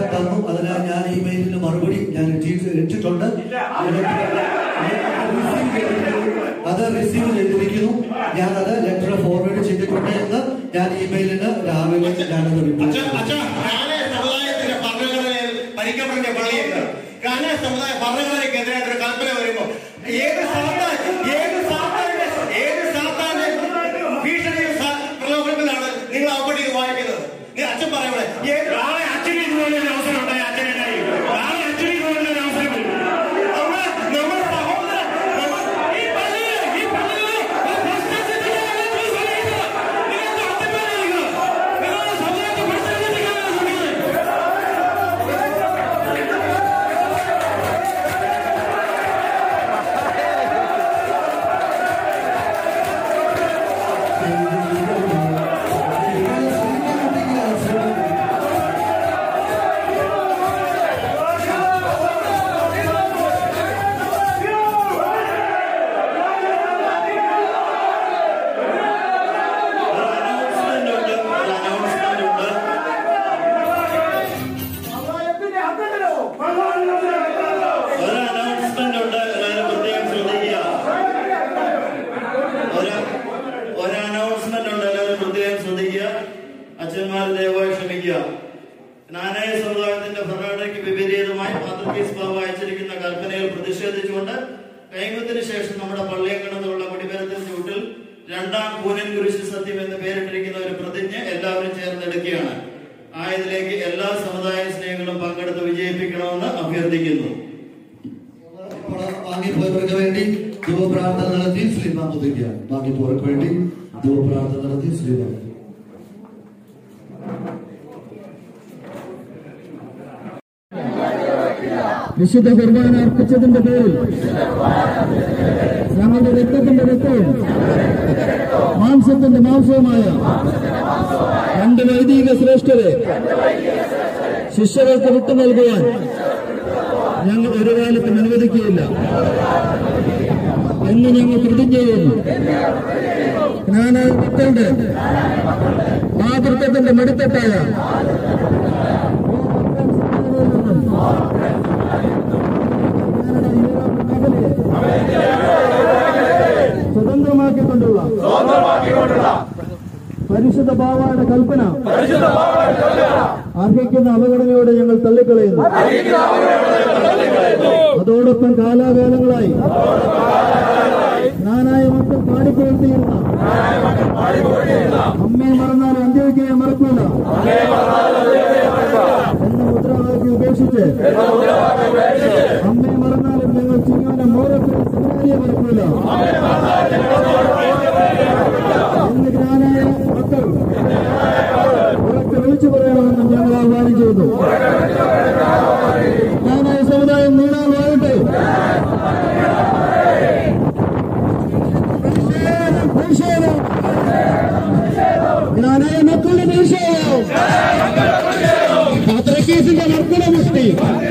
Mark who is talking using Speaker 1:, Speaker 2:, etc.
Speaker 1: തന്നു അതിനാൽ ഞാൻ ഇമെയിലിന് മറുപടി ഞാൻ ഇട്ടി- ഇട്ടിട്ടുണ്ട് അത് റിസീവ് ചെയ്തിരിക്കുന്നു ഞാൻ അത് ലെറ്റർ ഫോർവേഡ് ചെയ്തിട്ടുണ്ട് എന്ന് ഞാൻ ഇമെയിലിന് രാവിലെ ഞാനത് റിപ്ലൈ
Speaker 2: അച്ഛൻ അച്ഛൻ കാന സമുദായത്തിന്റെ ഭരണഘടനയിൽ പരിക്കപ്പെട്ട പള്ളിയുണ്ട് കാന സമുദായ ഭരണഘടനയ്ക്കെതിരായിട്ട് ഒരു കൽപ്പന വരുമ്പോ ഏത് സാത്താൻ ഏത് സാത്താന്റെ ഏത് സാത്താന്റെ ഭീഷണിയും സ- പ്രലോഭനത്തിലാണ് നിങ്ങൾ അവിടെ ഇത് വായിക്കുന്നത് നീ അച്ഛൻ പറയണേ ഏത്
Speaker 3: നാളെ അച്ഛന് ഇതുപോലൊരു അവസരം ഉണ്ടായി അച്ഛനുണ്ടായി നാളെ അച്ഛന് ഇതുപോലൊരു അവസരം വരും
Speaker 2: നമ്മുടെ നമ്മുടെ സഹോദരൻ നമ്മൾ-
Speaker 3: ഈ പള്ളിയില്, ഈ പള്ളിയില് ഒരു പ്രശ്നത്തിന് ഒരു സമയത്ത് നിങ്ങൾക്ക് അത്തപ്പേരായിരിക്കുക. നിങ്ങളുടെ സമൂഹത്തെ പ്രശ്നത്തിലേക്കാണ് ശ്രമിക്കുന്നത്.
Speaker 2: അനൗൺസ്മെന്റ് ഉണ്ട് ഒരു അനൗൺസ്മെന്റ് ഉണ്ട് ഒരു അനൗൺസ്മെന്റ് ഉണ്ട് എല്ലാവരും പ്രത്യേകം ശ്രദ്ധിക്കുക ഒരു ഒരു അനൗൺസ്മെന്റ് ഉണ്ട് എല്ലാവരും പ്രത്യേകം ശ്രദ്ധിക്കുക അച്ഛന്മാർ ദയവായി ക്ഷമിക്കുക നാനായ സമുദായത്തിന്റെ ഭരണഘടനയ്ക്ക് വിപരീതമായി പാത്രക്കീസ് ബാബു അയച്ചിരിക്കുന്ന കൽപ്പനയിൽ പ്രതിഷേധിച്ചുകൊണ്ട് കൈമുത്തിന് ശേഷം നമ്മുടെ പള്ളിയങ്കണത്തിലുള്ള കൊടിമരത്തിന് ചൂട്ടിൽ രണ്ടാം കൂനൻ കുരിശ് സത്യം എന്ന് പേരിട്ടിരിക്കുന്ന ഒരു പ്രതിജ്ഞ എല്ലാവരും ചേർന്നെടുക്കുകയാണ് ആയതിലേക്ക് എല്ലാ സമുദായ സ്നേഹികളും പങ്കെടുത്ത് വിജയിപ്പിക്കണമെന്ന് അഭ്യർത്ഥിക്കുന്നു
Speaker 1: ഇപ്പോൾ വാങ്ങിപ്പോയവർക്ക് വേണ്ടി ധൂപ്രാർത്ഥന നടത്തി സ്ലീപ മുതിക്കുക വാങ്ങിപ്പോയവർക്ക് വേണ്ടി ധൂപ്രാർത്ഥന നടത്തി സ്ലീപ
Speaker 4: വിശുദ്ധ കുർബാന അർപ്പിച്ചതിന്റെ പേരിൽ ഞങ്ങളുടെ രക്തത്തിന്റെ രക്തവും മാംസത്തിന്റെ മാംസവുമായ രണ്ട് വൈദിക ശ്രേഷ്ഠരെ ശിഷ്യകൾക്ക് വിട്ടു നൽകുവാൻ ഞങ്ങൾ ഒരു കാലത്തും അനുവദിക്കുകയില്ല എന്ന് ഞങ്ങൾ പ്രതിജ്ഞ ചെയ്യുന്നു ജ്ഞാനായ മക്കളുടെ മാതൃത്വത്തിന്റെ മടിത്തട്ടായ സ്വതന്ത്രമാക്കിക്കൊണ്ടുള്ള പരിശുദ്ധ ബാവായുടെ കൽപ്പന അർഹിക്കുന്ന അവഗണനയോടെ ഞങ്ങൾ തള്ളിക്കളയുന്നു അതോടൊപ്പം കാലാകാലങ്ങളായി നാനായ മക്കൾ പാടിക്കൊടുത്തിരുന്ന അമ്മയെ മറന്നാൽ അന്ത്യവിജയെ മറക്കൂല എന്ന മുദ്രാവാക്യം ഉപേക്ഷിച്ച് അമ്മയെ മറന്നാലും ഞങ്ങൾ ചിങ്ങോനെ മോറത്തിൽ സിനാരിയെ മറക്കൂല എന്ന് ജ്ഞാനായ മക്കൾ ഉറക്കെ വിളിച്ചു പറയണമെന്നും ഞങ്ങൾ ആഹ്വാനം ചെയ്തു ജ്ഞാനായ സമുദായം നീണാൽ വാഴട്ടെ പ്രതിഷേധം, പ്രതിഷേധം. ജ്ഞാനായ മക്കളുടെ നിഷേധം പത്രക്കേസിന്റെ മക്കളുടെ മുഷ്ടി